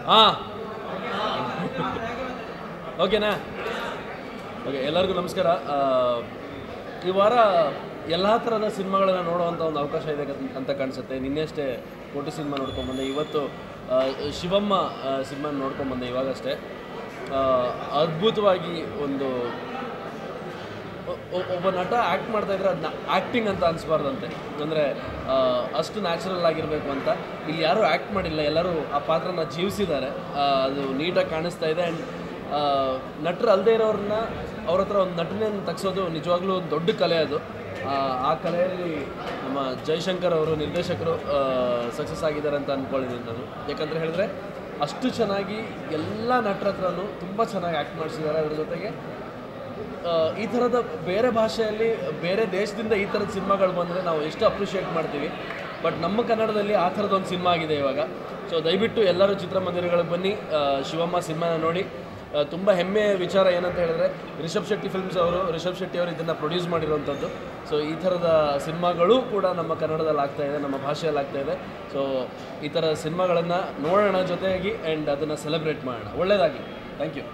ಹಾಂ ಓಕೆನಾ ಓಕೆ ಎಲ್ಲರಿಗೂ ನಮಸ್ಕಾರ ಆ, ಈ ವಾರ ಎಲ್ಲ ಥರದ ಸಿನಿಮಾಗಳನ್ನು ನೋಡುವಂಥ ಒಂದು ಅವಕಾಶ ಇದೆ ಕತ್- ಅಂತ ಕಾಣಿಸುತ್ತೆ ನಿನ್ನೆಷ್ಟೇ ಕೋಟಿ ಸಿನಿಮಾ ನೋಡ್ಕೊಂಬಂದೆ ಇವತ್ತು ಆ, ಶಿವಮ್ಮ ಸಿನಿಮಾ ನೋಡ್ಕೊಂಬಂದೆ ಇವಾಗಷ್ಟೇ ಆ, ಅದ್ಭುತವಾಗಿ ಒಂದು ಒ- ಒ- ಒಬ್ಬ ನಟ ಆ್ಯಕ್ಟ್ ಮಾಡ್ತಾ ಇದ್ರೆ ಅದನ್ನ ಆ್ಯಕ್ಟಿಂಗ್ ಅಂತ ಅನಿಸ್ಬಾರ್ದಂತೆ ಅಂದರೆ ಅಷ್ಟು ನ್ಯಾಚುರಲ್ ಆಗಿರಬೇಕು ಅಂತ ಇಲ್ಲಿ ಯಾರೂ ಆ್ಯಕ್ಟ್ ಮಾಡಿಲ್ಲ ಎಲ್ಲರೂ ಆ ಪಾತ್ರನ ಜೀವಿಸಿದ್ದಾರೆ ಆ, ಅದು ನೀಟಾಗಿ ಕಾಣಿಸ್ತಾ ಇದೆ ಆ್ಯಂಡ್ ನಟರು ಅಲ್ಲದೆ ಇರೋರನ್ನ ಅವ್ರ ಹತ್ರ ಒಂದು ನಟನೆಯನ್ನು ತಗ್ಸೋದು ನಿಜವಾಗ್ಲೂ ಒಂದು ದೊಡ್ಡ ಕಲೆ ಅದು ಆ, ಆ ಕಲೆಯಲ್ಲಿ ನಮ್ಮ ಜೈಶಂಕರ್ ಅವರು ನಿರ್ದೇಶಕರು ಸಕ್ಸಸ್ ಆಗಿದ್ದಾರೆ ಅಂತ ಅಂದ್ಕೊಂಡಿದ್ದೀನಿ ನಾನು ಯಾಕಂದರೆ ಹೇಳಿದ್ರೆ ಅಷ್ಟು ಚೆನ್ನಾಗಿ ಎಲ್ಲ ನಟರ ಹತ್ರನೂ ತುಂಬ ಚೆನ್ನಾಗಿ ಆ್ಯಕ್ಟ್ ಮಾಡಿಸಿದ್ದಾರೆ ಅದ್ರ ಜೊತೆಗೆ ಆ, ಈ ಥರದ ಬೇರೆ ಭಾಷೆಯಲ್ಲಿ ಬೇರೆ ದೇಶದಿಂದ ಈ ಥರದ ಸಿನಿಮಾಗಳು ಬಂದರೆ ನಾವು ಎಷ್ಟು ಅಪ್ರಿಷಿಯೇಟ್ ಮಾಡ್ತೀವಿ ಬಟ್ ನಮ್ಮ ಕನ್ನಡದಲ್ಲಿ ಆ ಥರದ್ದು ಒಂದು ಸಿನಿಮಾ ಆಗಿದೆ ಇವಾಗ ಸೊ ದಯವಿಟ್ಟು ಎಲ್ಲರೂ ಚಿತ್ರಮಂದಿರಗಳಿಗೆ ಬನ್ನಿ ಆ, ಶಿವಮ್ಮ ಸಿನಿಮಾನ ನೋಡಿ ತುಂಬ ಹೆಮ್ಮೆಯ ವಿಚಾರ ಏನಂತ ಹೇಳಿದ್ರೆ ರಿಷಬ್ ಶೆಟ್ಟಿ ಫಿಲ್ಮ್ಸ್ ಅವರು ರಿಷಬ್ ಶೆಟ್ಟಿ ಅವರು ಇದನ್ನು ಪ್ರೊಡ್ಯೂಸ್ ಮಾಡಿರುವಂಥದ್ದು ಸೊ ಈ ಥರದ ಸಿನಿಮಾಗಳು ಕೂಡ ನಮ್ಮ ಕನ್ನಡದಲ್ಲಿ ಆಗ್ತಾ ಇದೆ ನಮ್ಮ ಭಾಷೆಯಲ್ಲಿ ಆಗ್ತಾ ಇದೆ ಸೊ ಈ ಥರ ಸಿನಿಮಾಗಳನ್ನು ನೋಡೋಣ ಜೊತೆಯಾಗಿ ಆ್ಯಂಡ್ ಅದನ್ನು ಸೆಲೆಬ್ರೇಟ್ ಮಾಡೋಣ ಒಳ್ಳೆಯದಾಗಿ ಥ್ಯಾಂಕ್ ಯು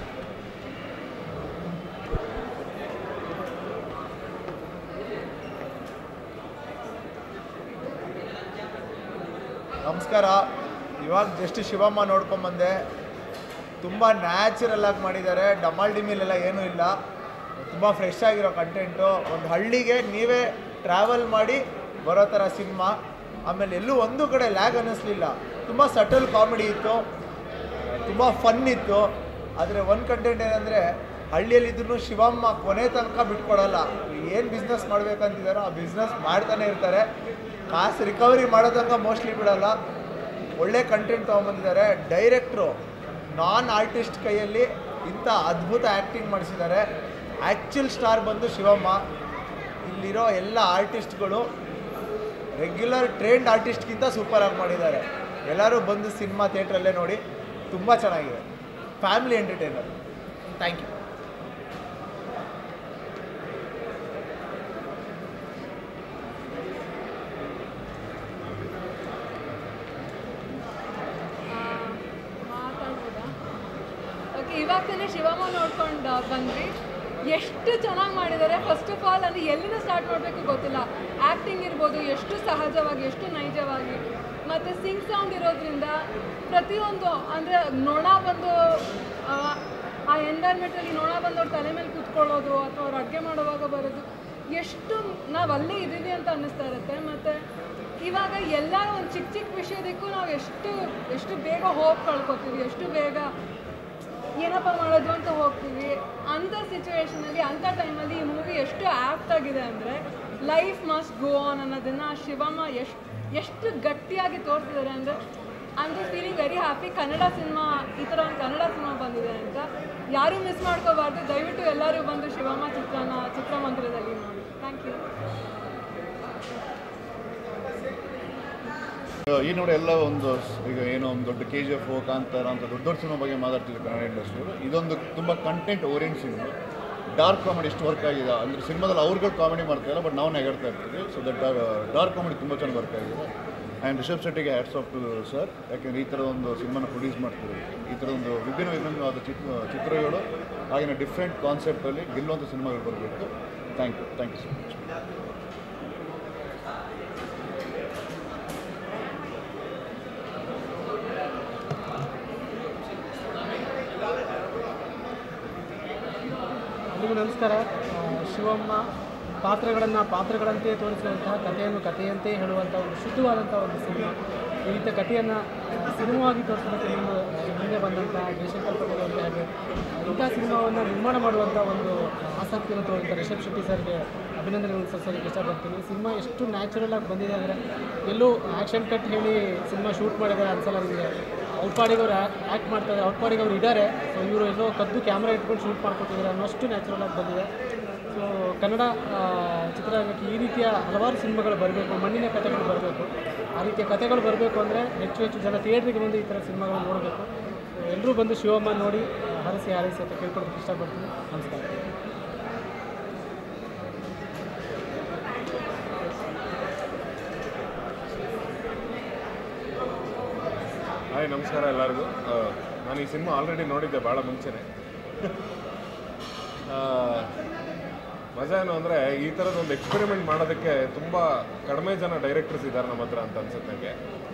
ನಮಸ್ಕಾರ ಇವಾಗ ಜಸ್ಟ್ ಶಿವಮ್ಮ ನೋಡ್ಕೊಂಬಂದೆ ತುಂಬ ನ್ಯಾಚುರಲ್ ಆಗಿ ಮಾಡಿದ್ದಾರೆ ಡಮಾಲ್ ಡಿಮಿಲೆಲ್ಲ ಏನೂ ಇಲ್ಲ ತುಂಬ ಫ್ರೆಶ್ ಆಗಿರೋ ಕಂಟೆಂಟು ಒಂದು ಹಳ್ಳಿಗೆ ನೀವೇ ಟ್ರಾವೆಲ್ ಮಾಡಿ ಬರೋ ಥರ ಸಿನಿಮಾ ಆಮೇಲೆ ಎಲ್ಲೂ ಒಂದು ಕಡೆ ಲ್ಯಾಗ್ ಅನ್ನಿಸ್ಲಿಲ್ಲ ತುಂಬ ಸಟಲ್ ಕಾಮಿಡಿ ಇತ್ತು ತುಂಬ ಫನ್ ಇತ್ತು ಆದರೆ ಒಂದು ಕಂಟೆಂಟ್ ಏನಂದರೆ ಹಳ್ಳಿಯಲ್ಲಿದ್ರೂ ಶಿವಮ್ಮ ಕೊನೆ ತನಕ ಬಿಟ್ಕೊಡಲ್ಲ ಏನು ಬಿಸ್ನೆಸ್ ಮಾಡ್ಬೇಕಂತಿದ್ದಾರೋ ಆ ಬಿಸ್ನೆಸ್ ಮಾಡ್ತಾನೆ ಇರ್ತಾರೆ ಕಾಸು ರಿಕವರಿ ಮಾಡೋ ತನಕ ಮೋಸ್ಟ್ಲಿ ಬಿಡಲ್ಲ ಒಳ್ಳೆ ಕಂಟೆಂಟ್ ತೊಗೊಂಬಂದಿದ್ದಾರೆ ಡೈರೆಕ್ಟ್ರು ನಾನ್ ಆರ್ಟಿಸ್ಟ್ ಕೈಯಲ್ಲಿ ಇಂಥ ಅದ್ಭುತ ಆ್ಯಕ್ಟಿಂಗ್ ಮಾಡಿಸಿದ್ದಾರೆ ಆ್ಯಕ್ಚುಲ್ ಸ್ಟಾರ್ ಬಂದು ಶಿವಮ್ಮ ಇಲ್ಲಿರೋ ಎಲ್ಲ ಆರ್ಟಿಸ್ಟ್ಗಳು ರೆಗ್ಯುಲರ್ ಟ್ರೈನ್ಡ್ ಆರ್ಟಿಸ್ಟ್ಗಿಂತ ಸೂಪರಾಗಿ ಮಾಡಿದ್ದಾರೆ ಎಲ್ಲರೂ ಬಂದು ಸಿನಿಮಾ ಥಿಯೇಟ್ರಲ್ಲೇ ನೋಡಿ ತುಂಬ ಚೆನ್ನಾಗಿದೆ ಫ್ಯಾಮಿಲಿ ಎಂಟರ್ಟೈನರ್ ಥ್ಯಾಂಕ್ ಯು ಮಾತಾಡ್ಬೋದಾ ಓಕೆ ಇವಾಗ ತಾನೇ ಶಿವಮ್ಮ ನೋಡ್ಕೊಂಡು ಬಂದ್ವಿ ಎಷ್ಟು ಚೆನ್ನಾಗಿ ಮಾಡಿದ್ದಾರೆ ಫಸ್ಟ್ ಆಫ್ ಆಲ್ ಅಂದರೆ ಎಲ್ಲಿಂದ ಸ್ಟಾರ್ಟ್ ಮಾಡಬೇಕು ಗೊತ್ತಿಲ್ಲ ಆ್ಯಕ್ಟಿಂಗ್ ಇರ್ಬೋದು ಎಷ್ಟು ಸಹಜವಾಗಿ ಎಷ್ಟು ನೈಜವಾಗಿ ಮತ್ತು ಸಿಂಗ್ ಸೌಂಡ್ ಇರೋದ್ರಿಂದ ಪ್ರತಿಯೊಂದು ಅಂದರೆ ನೊಣ ಬಂದು ಆ, ಆ ಎನ್ವೈರ್ಮೆಂಟಲ್ಲಿ ನೊಣ ಬಂದು ಅವ್ರ ತಲೆ ಮೇಲೆ ಕೂತ್ಕೊಳ್ಳೋದು ಅಥವಾ ಅವ್ರು ಅಡುಗೆ ಮಾಡುವಾಗ ಬರೋದು ಎಷ್ಟು ನಾವು ಅಲ್ಲೇ ಇದ್ದೀವಿ ಅಂತ ಅನ್ನಿಸ್ತಾ ಇರುತ್ತೆ ಮತ್ತು ಇವಾಗ ಎಲ್ಲ ಒಂದು ಚಿಕ್ಕ ಚಿಕ್ಕ ವಿಷಯದಕ್ಕೂ ನಾವು ಎಷ್ಟು ಎಷ್ಟು ಬೇಗ ಹೋಗಿ ಕಳ್ಕೊತೀವಿ ಎಷ್ಟು ಬೇಗ ಏನಪ್ಪ ಮಾಡೋದು ಅಂತ ಹೋಗ್ತೀವಿ ಅಂಥ ಸಿಚುವೇಶನಲ್ಲಿ ಅಂಥ ಟೈಮಲ್ಲಿ ಈ ಮೂವಿ ಎಷ್ಟು ಆ್ಯಕ್ಟ್ ಆಗಿದೆ ಅಂದರೆ ಲೈಫ್ ಮಸ್ಟ್ ಗೋ ಆನ್ ಅನ್ನೋದನ್ನು ಶಿವಮ್ಮ ಎಷ್ಟು ಎಷ್ಟು ಗಟ್ಟಿಯಾಗಿ ತೋರಿಸಿದ್ದಾರೆ ಅಂದರೆ I am just feeling very happy Kannada cinema ಈ ಥರ ಒಂದು ಕನ್ನಡ ಸಿನಿಮಾ ಬಂದಿದೆ ಅಂತ ಯಾರೂ ಮಿಸ್ ಮಾಡ್ಕೋಬಾರ್ದು ದಯವಿಟ್ಟು ಎಲ್ಲರೂ ಬಂದು ಶಿವಮ್ಮ ಚಿತ್ರನ ಚಿತ್ರಮಂದಿರದಲ್ಲಿ ನೋಡಿ ಥ್ಯಾಂಕ್ ಯು ಈ ನೋಡಿ ಎಲ್ಲ ಒಂದು ಸ್- ಈಗ ಏನೋ ಒಂದು ದೊಡ್ಡ ಕೆ ಜಿ ಎಫ್ ಕಾಂತಾರ ಅಂತ ದೊಡ್ಡ ದೊಡ್ಡ ಸಿನಿಮಾ ಬಗ್ಗೆ ಮಾತಾಡ್ತಿದ್ರು ಕನ್ನಡ ಇಂಡಸ್ಟ್ರಿಯವರು ಇದೊಂದು ತುಂಬ content orient cinema dark comedy ಎಷ್ಟು ವರ್ಕ್ ಆಗಿದೆ ಅಂದರೆ ಸಿನಿಮಾದಲ್ಲಿ ಅವ್ರುಗಳು ಕಾಮಿಡಿ ಮಾಡ್ತಾ ಇಲ್ಲ ಬಟ್ ನಾವು ನೆಗಡ್ತಾ ಇರ್ತೀವಿ ಸೊ ದಟ್ ಡಾರ್ಕ್ ಕಾಮಿಡಿ ತುಂಬ ಚೆನ್ನಾಗಿ ವರ್ಕ್ ಆಗಿದೆ ಆ್ಯಂಡ್ ರಿಷಬ್ ಶೆಟ್ಟಿಗೆ ಹ್ಯಾಟ್ಸ್ ಆಫ್ ಟು ಸರ್ ಯಾಕೆಂದರೆ ಈ ಥರದ ಒಂದು ಸಿನಿಮಾನ ಪ್ರೊಡ್ಯೂಸ್ ಮಾಡ್ತಿದ್ರು ಈ ಥರ ಒಂದು ವಿಭಿನ್ನ ವಿಭಿನ್ನವಾದ ಚಿತ್ರ ಚಿತ್ರಗಳು ಆಗಿನ ಡಿಫ್ರೆಂಟ್ ಕಾನ್ಸೆಪ್ಟಲ್ಲಿ ಗೆಲ್ಲುವಂಥ ಸಿನಿಮಾಗಳು ಬರಬೇಕು thank you thank you so much ಎಲ್ರಿಗೂ ನಮಸ್ಕಾರ ಆ, ಶಿವಮ್ಮ ಪಾತ್ರಗಳನ್ನು ಪಾತ್ರಗಳಂತೆ ತೋರಿಸುವಂತಹ ಕಥೆಯನ್ನು ಕಥೆಯಂತೆ ಹೇಳುವಂಥ ಒಂದು ಶುದ್ಧವಾದಂಥ ಒಂದು ಸಿನಿಮಾ ಈ ರೀತಿಯ ಕಥೆಯನ್ನು ಸಿನಿಮಾವಾಗಿ ತೋರಿಸೋದಕ್ಕೆ ನಿಮ್ಮ ಮುಂದೆ ಬಂದಂಥ ಜಯಶಂಕರ್ ಪಟೇಲ್ ಅವರಿಗೆ ಹಾಗೆ ಇಂಥ ಸಿನಿಮಾವನ್ನು ನಿರ್ಮಾಣ ಮಾಡುವಂಥ ಒಂದು ಆಸಕ್ತಿಯನ್ನು ತೋರಿದಂಥ ರಿಷಬ್ ಶೆಟ್ಟಿ ಸರ್ಗೆ ಅಭಿನಂದನೆಗಳನ್ನು ಸಲ್ಲಿಸೋದಕ್ಕೆ ಇಷ್ಟಪಡ್ತೀನಿ ಸಿನಿಮಾ ಎಷ್ಟು ನ್ಯಾಚುರಲ್ ಆಗಿ ಬಂದಿದೆ ಅಂದರೆ ಎಲ್ಲೂ ಆ್ಯಕ್ಷನ್ ಕಟ್ ಹೇಳಿ ಸಿನಿಮಾ ಶೂಟ್ ಮಾಡಿದ್ದಾರೆ ಅನ್ಸಲ್ಲ ನಿಮಗೆ ಅವ್ರ ಪಾಡಿಗೆ ಅವ್ರು ಆ್ಯಕ್ಟ್ ಮಾಡ್ತಾರೆ ಅವ್ರ ಪಾಡಿಗೆ ಅವ್ರು ಇದ್ದಾರೆ ಸೊ ಇವರು ಎಲ್ಲೋ ಕದ್ದು ಕ್ಯಾಮ್ರಾ ಇಟ್ಕೊಂಡು ಶೂಟ್ ಮಾಡ್ಕೊತಿದ್ದಾರೆ ಅನ್ನೋಷ್ಟು ನ್ಯಾಚುರಲ್ ಆಗಿ ಬಂದಿದೆ ಸೊ ಕನ್ನಡ ಆ, ಚಿತ್ರರಂಗಕ್ಕೆ ಈ ರೀತಿಯ ಹಲವಾರು ಸಿನಿಮಾಗಳು ಬರಬೇಕು ಮಣ್ಣಿನ ಕಥೆಗಳು ಬರಬೇಕು ಆ ರೀತಿಯ ಕಥೆಗಳು ಬರಬೇಕು ಅಂದರೆ ಹೆಚ್ಚು ಹೆಚ್ಚು ಜನ ಥಿಯೇಟ್ರಿಗೆ ಬಂದು ಈ ಥರ ಸಿನಿಮಾಗಳು ನೋಡಬೇಕು ಎಲ್ಲರೂ ಬಂದು ಶಿವಮ್ಮ ನೋಡಿ ಆ, ಹರಸಿ ಹಾರೈಸಿ ಅಂತ ಕೇಳ್ಕೊಳಕ್ಕೆ ಇಷ್ಟಪಡ್ತೀನಿ ನಮಸ್ಕಾರ ಹಾಯ್ ನಮಸ್ಕಾರ ಎಲ್ಲರಿಗೂ ಆ, ನಾನು ಈ ಸಿನಿಮಾ ಆಲ್ರೆಡಿ ನೋಡಿದ್ದೆ ಭಾಳ ಮುಂಚೆನೆ ಆ, ಮಜಾ ಏನು ಅಂದರೆ ಈ ಥರದ ಒಂದು ಎಕ್ಸ್ಪೆರಿಮೆಂಟ್ ಮಾಡೋದಕ್ಕೆ ತುಂಬ ಕಡಿಮೆ ಜನ ಡೈರೆಕ್ಟರ್ಸ್ ಇದ್ದಾರೆ ನಮ್ಮ ಹತ್ರ ಅಂತ ಅನ್ಸುತ್ತೆ ನನಗೆ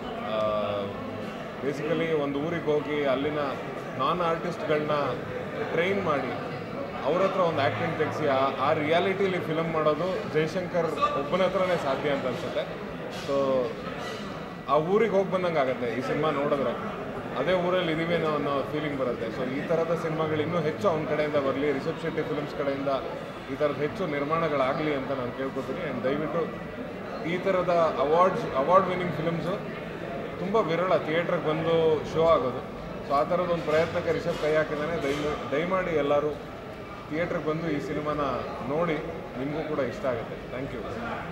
ಬೇಸಿಕಲಿ ಒಂದು ಊರಿಗೆ ಹೋಗಿ ಅಲ್ಲಿನ ನಾನ್ ಆರ್ಟಿಸ್ಟ್ಗಳನ್ನ ಟ್ರೈನ್ ಮಾಡಿ ಅವ್ರ ಹತ್ರ ಒಂದು ಆ್ಯಕ್ಟಿಂಗ್ ತೆಗೆಸಿ ಆ ಆ ರಿಯಾಲಿಟಿಲಿ ಫಿಲಮ್ ಮಾಡೋದು ಜಯಶಂಕರ್ ಒಬ್ಬನ ಹತ್ರನೇ ಸಾಧ್ಯ ಅಂತ ಅನ್ಸುತ್ತೆ ಸೊ ಆ ಊರಿಗೆ ಹೋಗಿ ಬಂದಂಗೆ ಆಗುತ್ತೆ ಈ ಸಿನಿಮಾ ನೋಡಿದ್ರೆ ಅದೇ ಊರಲ್ಲಿ ಇದೀವೇನೋ ಅನ್ನೋ ಫೀಲಿಂಗ್ ಬರುತ್ತೆ ಸೊ ಈ ಥರದ ಸಿನಿಮಾಗಳು ಇನ್ನೂ ಹೆಚ್ಚು ಅವನ ಕಡೆಯಿಂದ ಬರಲಿ ರಿಷಬ್ ಶೆಟ್ಟಿ ಫಿಲ್ಮ್ಸ್ ಕಡೆಯಿಂದ ಈ ಥರದ ಹೆಚ್ಚು ನಿರ್ಮಾಣಗಳಾಗಲಿ ಅಂತ ನಾನು ಕೇಳ್ಕೊತೀನಿ ಆ್ಯಂಡ್ ದಯವಿಟ್ಟು ಈ ಥರದ ಅವಾರ್ಡ್ಸ್ ಅವಾರ್ಡ್ ವಿನ್ನಿಂಗ್ ಫಿಲ್ಮ್ಸು ತುಂಬ ವಿರಳ ಥಿಯೇಟ್ರಿಗೆ ಬಂದು ಶೋ ಆಗೋದು ಸೊ ಆ ಥರದ ಒಂದು ಪ್ರಯತ್ನಕ್ಕೆ ರಿಷಬ್ ಕೈ ಹಾಕಿದ್ದಾನೆ ದಯ ದಯಮಾಡಿ ಎಲ್ಲರೂ ಥಿಯೇಟ್ರಿಗೆ ಬಂದು ಈ ಸಿನಿಮಾನ ನೋಡಿ ನಿಮಗೂ ಕೂಡ ಇಷ್ಟ ಆಗುತ್ತೆ ಥ್ಯಾಂಕ್ ಯು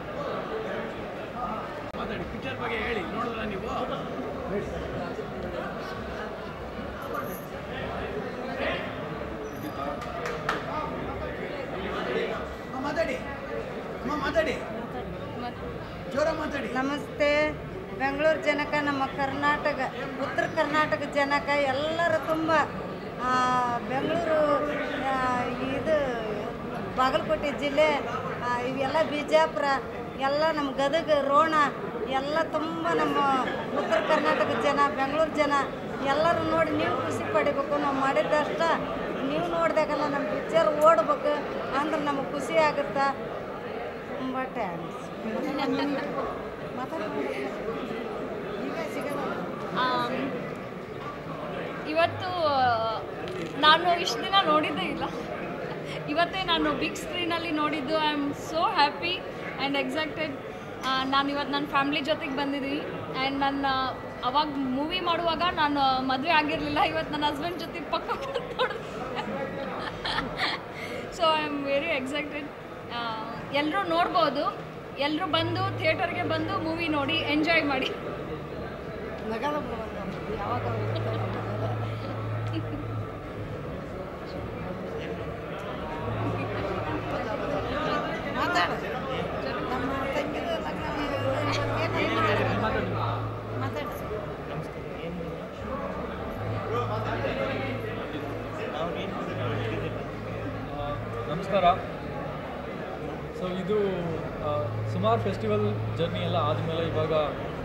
ಮಾತಾಡಿ ಪಿಕ್ಚರ್ ಬಗ್ಗೆ ಹೇಳಿ ನೋಡಿದ್ರ ನೀವು ನಮಸ್ತೆ ಬೆಂಗಳೂರು ಜನಕ್ಕೆ ನಮ್ಮ ಕರ್ನಾಟಕ ಉತ್ತರ ಕರ್ನಾಟಕ ಜನಕ್ಕೆ ಎಲ್ಲರೂ ತುಂಬ ಆ, ಬೆಂಗಳೂರು ಆ, ಇದು ಬಾಗಲಕೋಟೆ ಜಿಲ್ಲೆ ಆ, ಇವೆಲ್ಲ ಬಿಜಾಪುರ ಎಲ್ಲ ನಮ್ಮ ಗದಗ ರೋಣ ಎಲ್ಲ ತುಂಬ ನಮ್ಮ ಉತ್ತರ ಕರ್ನಾಟಕ ಜನ ಬೆಂಗಳೂರು ಜನ ಎಲ್ಲರೂ ನೋಡಿ ನೀವು ಖುಷಿ ಪಡಿಬೇಕು ನಾವು ಮಾಡಿದ್ದಷ್ಟ ನೀವು ನೋಡಿದಾಗೆಲ್ಲ ನಮ್ಮ ಪಿಕ್ಚರ್ ಓಡ್ಬೇಕು ಅಂದ್ರೆ ನಮಗೆ ಖುಷಿ ಆಗುತ್ತೆ ತುಂಬ ಟ್ಯಾಂಕ್ಸ್ ಆಮ್, ಇವತ್ತು ಆ, ನಾನು ಇಷ್ಟು ದಿನ ನೋಡಿದ್ದೇ ಇಲ್ಲ ಇವತ್ತೇ ನಾನು ಬಿಗ್ ಸ್ಕ್ರೀನಲ್ಲಿ ನೋಡಿದ್ದು I am so happy and excited ನಾನು ಇವತ್ತು ನನ್ನ ಫ್ಯಾಮ್ಲಿ ಜೊತೆಗೆ ಬಂದಿದ್ದೀನಿ ಆ್ಯಂಡ್ ನನ್ನ ಅವಾಗ ಮೂವಿ ಮಾಡುವಾಗ ನಾನು ಮದುವೆ ಆಗಿರಲಿಲ್ಲ ಇವತ್ತು ನನ್ನ ಹಸ್ಬೆಂಡ್ ಜೊತೆ ಪಕ್ಕ ನೋಡಿದೆ so I am very excited ಎಲ್ಲರೂ ನೋಡ್ಬೋದು ಎಲ್ಲರೂ ಬಂದು ಥಿಯೇಟರ್ಗೆ ಬಂದು ಮೂವಿ ನೋಡಿ ಎಂಜಾಯ್ ಮಾಡಿ ಆ, ನಮಸ್ಕಾರ ಸೊ ಇದು ಆ, ಸುಮಾರು ಫೆಸ್ಟಿವಲ್ ಜರ್ನಿ ಎಲ್ಲ ಆದಮೇಲೆ ಇವಾಗ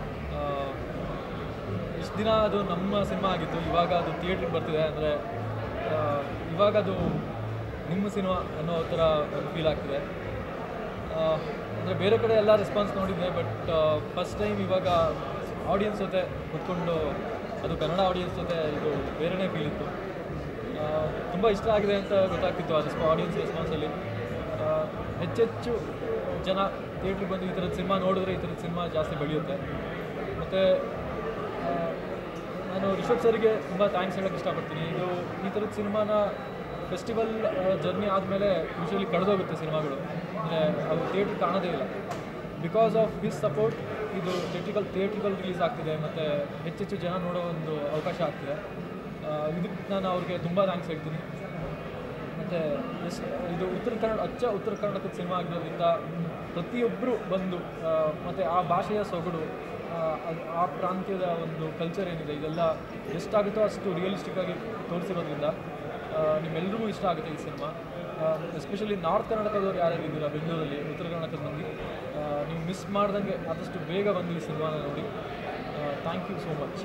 ಇಷ್ಟು ದಿನ ಅದು ನಮ್ಮ ಸಿನಿಮಾ ಆಗಿತ್ತು ಇವಾಗ ಅದು ಥಿಯೇಟ್ರಿಗೆ ಬರ್ತಿದೆ ಅಂದರೆ ಇವಾಗ ಅದು ನಿಮ್ಮ ಸಿನಿಮಾ ಅನ್ನೋ ಥರ ಒಂದು ಫೀಲ್ ಆಗ್ತಿದೆ ಅಂದರೆ ಬೇರೆ ಕಡೆ ಎಲ್ಲ ರೆಸ್ಪಾನ್ಸ್ ನೋಡಿದ್ದೆ ಬಟ್ ಫಸ್ಟ್ ಟೈಮ್ ಇವಾಗ ಆಡಿಯನ್ಸ್ ಜೊತೆ ಕುತ್ಕೊಂಡು ಅದು ಕನ್ನಡ ಆಡಿಯನ್ಸ್ ಜೊತೆ ಇದು ಬೇರೆನೇ ಫೀಲ್ ಇತ್ತು ತುಂಬ ಇಷ್ಟ ಆಗಿದೆ ಅಂತ ಗೊತ್ತಾಗ್ತಿತ್ತು ಆ ರೆಸ್ಪಾ ಆಡಿಯನ್ಸ್ ರೆಸ್ಪಾನ್ಸಲ್ಲಿ ಹೆಚ್ಚೆಚ್ಚು ಜನ ಥಿಯೇಟ್ರಿಗೆ ಬಂದು ಈ ಥರದ ಸಿನಿಮಾ ನೋಡಿದ್ರೆ ಈ ಥರದ ಸಿನಿಮಾ ಜಾಸ್ತಿ ಬೆಳೆಯುತ್ತೆ ಮತ್ತು ನಾನು ರಿಷಬ್ ಸರ್ಗೆ ತುಂಬ ಥ್ಯಾಂಕ್ಸ್ ಹೇಳೋಕ್ಕೆ ಇಷ್ಟಪಡ್ತೀನಿ ಇದು ಈ ಥರದ ಸಿನಿಮಾನ ಫೆಸ್ಟಿವಲ್ ಜರ್ನಿ ಆದಮೇಲೆ ಯೂಶ್ವಲಿ ಕಳೆದೋಗುತ್ತೆ ಸಿನಿಮಾಗಳು ಅಂದರೆ ಅವು ಥಿಯೇಟ್ರ್ ಕಾಣೋದೇ ಇಲ್ಲ ಬಿಕಾಸ್ ಆಫ್ ಹಿಸ್ ಸಪೋರ್ಟ್ ಇದು ಥಿಯೇಟ್ರಿಕಲ್ ಥಿಯೇಟ್ರಿಕಲ್ ರಿಲೀಸ್ ಆಗ್ತಿದೆ ಮತ್ತು ಹೆಚ್ಚೆಚ್ಚು ಜನ ನೋಡೋ ಒಂದು ಅವಕಾಶ ಆಗ್ತಿದೆ ಆ, ಇದಕ್ಕೆ ನಾನು ಅವ್ರಿಗೆ ತುಂಬ ಥ್ಯಾಂಕ್ಸ್ ಹೇಳ್ತೀನಿ ಮತ್ತು ಎಷ್ಟು ಇದು ಉತ್ತರ ಕನ್ನಡ ಅಚ್ಚ ಉತ್ತರ ಕರ್ನಾಟಕದ ಸಿನಿಮಾ ಆಗಿರೋದ್ರಿಂದ ಪ್ರತಿಯೊಬ್ಬರು ಬಂದು ಮತ್ತು ಆ ಭಾಷೆಯ ಸೊಗಡು ಆ, ಅದು- ಆ ಪ್ರಾಂತ್ಯದ ಒಂದು ಕಲ್ಚರ್ ಏನಿದೆ ಇದೆಲ್ಲ ಎಷ್ಟಾಗುತ್ತೋ ಅಷ್ಟು ರಿಯಲಿಸ್ಟಿಕ್ ಆಗಿ ತೋರಿಸಿರೋದ್ರಿಂದ ಆ, ನಿಮ್ಮೆಲ್ರಿಗೂ ಇಷ್ಟ ಆಗುತ್ತೆ ಈ ಸಿನಿಮಾ ಎಸ್ಪೆಷಲಿ ನಾರ್ತ್ ಕರ್ನಾಟಕದವ್ರು ಯಾರ್ಯಾರು ಇದ್ದೀರಾ ಬೆಂಗಳೂರಲ್ಲಿ ಉತ್ತರ ಕರ್ನಾಟಕದ ಮಂದಿ ಆ, ನೀವು ಮಿಸ್ ಮಾಡ್ದಂಗೆ ಆದಷ್ಟು ಬೇಗ ಬಂದು ಈ ಸಿನಿಮಾನ ನೋಡಿ ಥ್ಯಾಂಕ್ ಯು ಸೋ ಮಚ್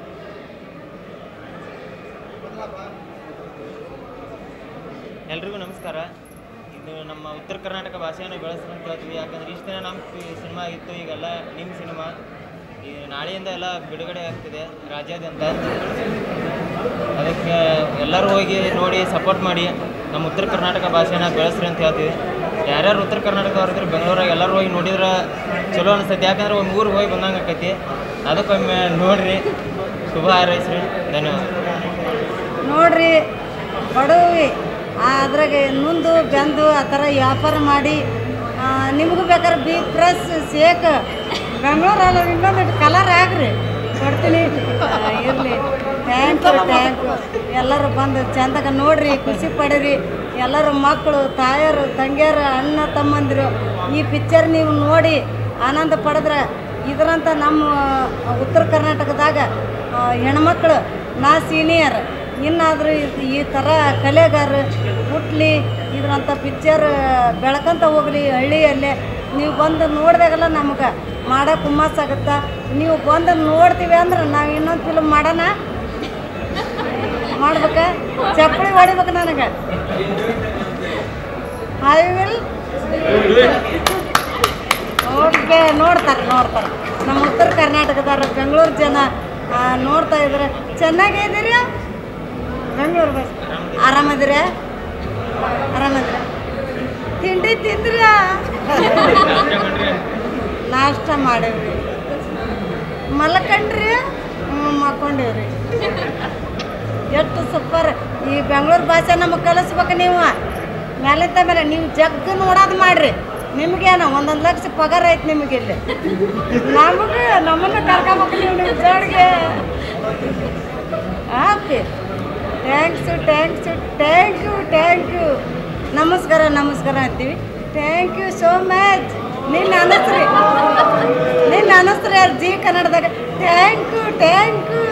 ಎಲ್ರಿಗೂ ನಮಸ್ಕಾರ ಇದು ನಮ್ಮ ಉತ್ತರ ಕರ್ನಾಟಕ ಭಾಷೆಯನ್ನು ಬೆಳೆಸಲು ಅಂತ ಹೇಳ್ತೀವಿ ಯಾಕಂದ್ರೆ ಇಷ್ಟು ದಿನ ನಮ್ಮ ಸಿನಿಮಾ ಆಗಿತ್ತು ಈಗೆಲ್ಲ ನಿಮ್ಮ ಸಿನಿಮಾ ಈ ನಾಳೆಯಿಂದ ಎಲ್ಲ ಬಿಡುಗಡೆ ಆಗ್ತಿದೆ ರಾಜ್ಯಾದ್ಯಂತ ಅದಕ್ಕೆ ಎಲ್ಲರೂ ಹೋಗಿ ನೋಡಿ ಸಪೋರ್ಟ್ ಮಾಡಿ ನಮ್ಮ ಉತ್ತರ ಕರ್ನಾಟಕ ಭಾಷೆನ ಬೆಳೆಸ್ರಿ ಅಂತ ಹೇಳ್ತೀವಿ ಯಾರ್ಯಾರು ಉತ್ತರ ಕರ್ನಾಟಕದವ್ರು ಇದ್ರೆ ಬೆಂಗಳೂರಾಗ ಎಲ್ಲರೂ ಹೋಗಿ ನೋಡಿದ್ರೆ ಚಲೋ ಅನಿಸ್ತೈತಿ ಯಾಕಂದ್ರೆ ಒಂದು ಊರಿಗೆ ಹೋಗಿ ಬಂದಂಗೆ ಆಕೈತಿ ಅದಕ್ಕೊಮ್ಮೆ ನೋಡ್ರಿ ಶುಭ ಹಾರೈಸ್ರಿ ಧನ್ಯವಾದ ನೋಡ್ರಿ ಬಡವಿ ಅದ್ರಾಗ ನುಂದು ಬೆಂದು ಆ ಥರ ವ್ಯಾಪಾರ ಮಾಡಿ ಆ, ನಿಮಗೂ ಬೇಕಾದ್ರೆ ಬಿ ಪ್ರೆಸ್ ಸೇಕ್ ಬೆಂಗಳೂರಲ್ಲಿ ಇನ್ನೊಂದು ಕಲರ್ ಆಗ್ರಿ ಕೊಡ್ತೀನಿ ಇರಲಿ ಥ್ಯಾಂಕ್ ಯು ಥ್ಯಾಂಕ್ ಯು ಎಲ್ಲರೂ ಬಂದು ಚಂದಾಗ ನೋಡ್ರಿ ಖುಷಿ ಪಡೀರಿ ಎಲ್ಲರೂ ಮಕ್ಕಳು ತಾಯರು ತಂಗಿಯರು ಅಣ್ಣ ತಮ್ಮಂದಿರು ಈ ಪಿಕ್ಚರ್ ನೀವು ನೋಡಿ ಆನಂದ ಪಡೆದ್ರೆ ಇದರಂತ ನಮ್ಮ ಉತ್ತರ ಕರ್ನಾಟಕದಾಗ ಆ, ಹೆಣ್ಮಕ್ಳು ನಾ ಸೀನಿಯರ್ ಇನ್ನಾದರೂ ಈ ಥರ ಕಲೆಗಾರ ಹುಟ್ಲಿ ಇದ್ರಂಥ ಪಿಕ್ಚರ್ ಬೆಳ್ಕೊಂತ ಹೋಗ್ಲಿ ಹಳ್ಳಿಯಲ್ಲೇ ನೀವು ಬಂದು ನೋಡಿದಾಗೆಲ್ಲ ನಮ್ಗೆ ಮಾಡೋಕೆ ಹುಮ್ಮಸ್ಸಾಗುತ್ತೆ ನೀವು ಬಂದು ನೋಡ್ತೀವಿ ಅಂದ್ರೆ ನಾವು ಇನ್ನೊಂದು ಫಿಲ್ಮ್ ಮಾಡೋಣ ಮಾಡ್ಬೇಕ ಚಪ್ಪಳಿ ಹೊಡಿಬೇಕು ನನಗೆ ಐ ವಿಲ್ ಓಕೆ ನೋಡ್ತಾರೆ ನೋಡ್ತಾರೆ ನಮ್ಮ ಉತ್ತರ ಕರ್ನಾಟಕದವ್ರು ಬೆಂಗಳೂರು ಜನ ಆ, ನೋಡ್ತಾ ಇದ್ದಾರೆ ಚೆನ್ನಾಗಿದ್ದೀರಿ ಬೆಂಗಳೂರು ಬಸ್ ಆರಾಮದಿರ ಆರಾಮದಿರ ತಿಂಡಿ ತಿಂದ್ರ ನಾಷ್ಟ ಮಾಡೇವ್ರಿ ಮಲ್ಕಂಡ್ರಿ ಹ್ಞೂ ಮಕ್ಕೊಂಡೇವ್ರಿ ಎಷ್ಟು ಸೂಪರ್ ಈ ಬೆಂಗಳೂರು ಭಾಷೆ ನಮಗೆ ಕಲಿಸ್ಬೇಕು ನೀವು ಮೇಲಿಂದ ಮೇಲೆ ನೀವು ಜಗ್ಗು ನೋಡೋದು ಮಾಡ್ರಿ ನಿಮಗೇನು ಒಂದೊಂದು ಲಕ್ಷ ಪಗಾರ ಐತೆ ನಿಮಗೆ ಇಲ್ಲಿ ನಮಗೆ ನಮ್ಮನ್ನು ಕರ್ಕೊಬೇಕು ನೀವು ನಿಮ್ಮ ಜೋಡಿಗೆ okay thanks thanks thank you thank you ನಮಸ್ಕಾರ ನಮಸ್ಕಾರ ಅಂತೀವಿ ಥ್ಯಾಂಕ್ ಯು ಸೋ ಮಚ್ ನಿನ್ನ ಅನಸ್ರಿ ನಿನ್ನ ಅನಸ್ರಿ ಯಾರು ಜಿ ಕನ್ನಡದಾಗ ಥ್ಯಾಂಕ್ ಯು ಥ್ಯಾಂಕ್ ಯು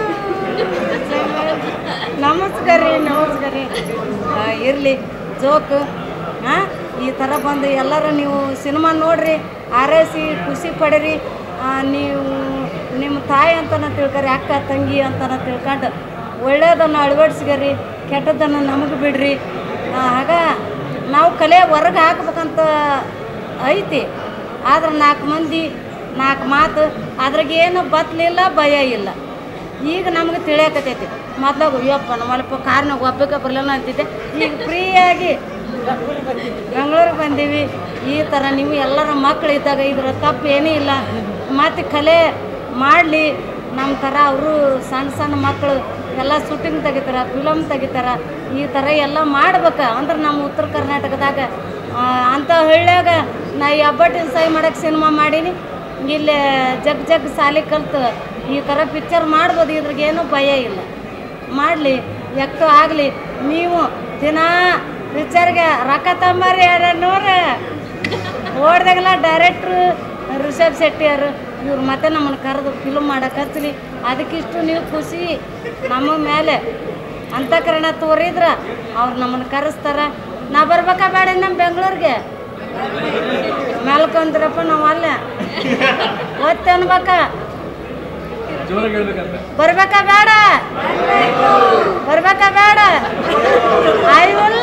ನಮಸ್ಕಾರ ರೀ ನಮಸ್ಕಾರ ರೀ ಇರಲಿ ಜೋಕು ಹಾಂ ಈ ಥರ ಬಂದು ಎಲ್ಲರೂ ನೀವು ಸಿನಿಮಾ ನೋಡ್ರಿ ಆರೈಸಿ ಖುಷಿ ಪಡಿರಿ ಆ, ನೀವು ನಿಮ್ಮ ತಾಯಿ ಅಂತನ ತಿಳ್ಕೊರಿ ಅಕ್ಕ ತಂಗಿ ಅಂತನ ತಿಳ್ಕೊಂಡು ಒಳ್ಳೆಯದನ್ನು ಅಳವಡಿಸ್ಕರಿ ಕೆಟ್ಟದ್ದನ್ನು ನಮಗೆ ಬಿಡ್ರಿ ಆ, ಆಗ ನಾವು ಕಲೆ ಹೊರಗೆ ಹಾಕ್ಬೇಕಂತ ಐತಿ ಆದ್ರೆ ನಾಲ್ಕು ಮಂದಿ ನಾಲ್ಕು ಮಾತು ಅದ್ರಾಗ ಏನು ಬತ್ತಲಿಲ್ಲ ಭಯ ಇಲ್ಲ ಈಗ ನಮಗೆ ತಿಳಿಯಕತ್ತೈತಿ ಮೊದ್ಲಾಗ ಅಯ್ಯಪ್ಪ ನಮ್ಮಲ್ಲಪ್ಪ ಕಾರ್ನಾಗ ಒಬ್ಬಕ್ಕೆ ಬರಲಿಲ್ಲ ಅಂತಿದ್ದೆ ಈಗ ಫ್ರೀಯಾಗಿ ಬೆಂಗಳೂರಿಗೆ ಬಂದೀವಿ ಈ ಥರ ನೀವು ಎಲ್ಲರ ಮಕ್ಕಳು ಇದ್ದಾಗ ಇದ್ರ ತಪ್ಪು ಏನೂ ಇಲ್ಲ ಮತ್ತು ಕಲೆ ಮಾಡಲಿ ನಮ್ಮ ಥರ ಅವರು ಸಣ್ಣ ಸಣ್ಣ ಮಕ್ಕಳು ಎಲ್ಲ ಶೂಟಿಂಗ್ ತೆಗಿತಾರೆ ಫಿಲಮ್ ತೆಗಿತಾರ ಈ ಥರ ಎಲ್ಲ ಮಾಡ್ಬೇಕು ಅಂದ್ರೆ ನಮ್ಮ ಉತ್ತರ ಕರ್ನಾಟಕದಾಗ ಆ, ಅಂಥ ಹಳ್ಳ್ಯಾಗ ನಾ ಈ ಹಬ್ಬಟ್ಟಿನ ಸೈ ಮಾಡಕ್ಕೆ ಸಿನಿಮಾ ಮಾಡೀನಿ ಇಲ್ಲಿ ಜಗ್ ಜಗ್ ಸಾಲಿ ಕಲ್ತು ಈ ಥರ ಪಿಕ್ಚರ್ ಮಾಡ್ಬೋದು ಇದ್ರಿಗೇನು ಭಯ ಇಲ್ಲ ಮಾಡಲಿ ಎಕ್ಟು ಆಗಲಿ ನೀವು ದಿನ ಪಿಕ್ಚರ್ಗೆ ರೊಕ್ಕ ತಮ್ಮರಿ ಎರಡು ನೂರು ಓಡ್ದಾಗೆಲ್ಲ ಡೈರೆಕ್ಟ್ರು ರಿಷಬ್ ಶೆಟ್ಟಿಯವರು ಇವ್ರು ಮತ್ತೆ ನಮ್ಮನ್ನು ಕರೆದು ಫಿಲ್ಮ್ ಮಾಡಕ್ಕೆ ಹಚ್ಚಲಿ ಅದಕ್ಕಿಷ್ಟು ನೀವು ಖುಷಿ ನಮ್ಮ ಮೇಲೆ ಅಂತಃಕರಣ ತೋರಿದ್ರ ಅವ್ರು ನಮ್ಮನ್ನು ಕರೆಸ್ತಾರ ನಾ ಬರ್ಬೇಕಾ ಬೇಡ ನಮ್ಮ ಬೆಂಗಳೂರಿಗೆ ಮೇಲ್ಕೊಂದ್ರಪ್ಪ ನಾವು ಅಲ್ಲೇ ಒತ್ತೆ ಅನ್ಬೇಕಾ ಜೋರಾಗಿ ಹೇಳ್ಬೇಕಂದ್ರೆ ಬರ್ಬೇಕಾ ಬೇಡ ಬರ್ಬೇಕಾ ಬೇಡ ಐ ವಿಲ್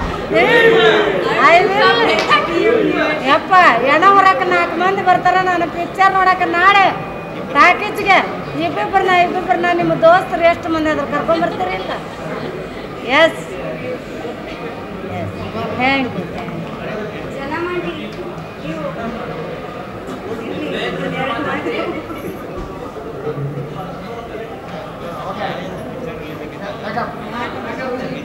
ಐ ವಿಲ್ ಯಪ್ಪ ಎಣ ಹೊರಕ್ಕೆ ನಾಲ್ಕು ಮಂದಿ ಬರ್ತಾರ ನಾನು ಪಿಕ್ಚರ್ ನೋಡಕ್ಕೆ ನಾಳೆ ಟಾಕೀಸ್ಗೆ ಇಬ್ಬಿಬ್ಬರನ್ನ ಇಬ್ಬಿಬ್ಬರನ್ನ ನಿಮ್ಮ ದೋಸ್ತರು ಎಷ್ಟು ಮಂದಿ ಅದ್ರ ಕರ್ಕೊಂಬರ್ತೀರಿ ಇಲ್ಲ ಎಸ್ ಎಸ್ ಥ್ಯಾಂಕ್ ಯು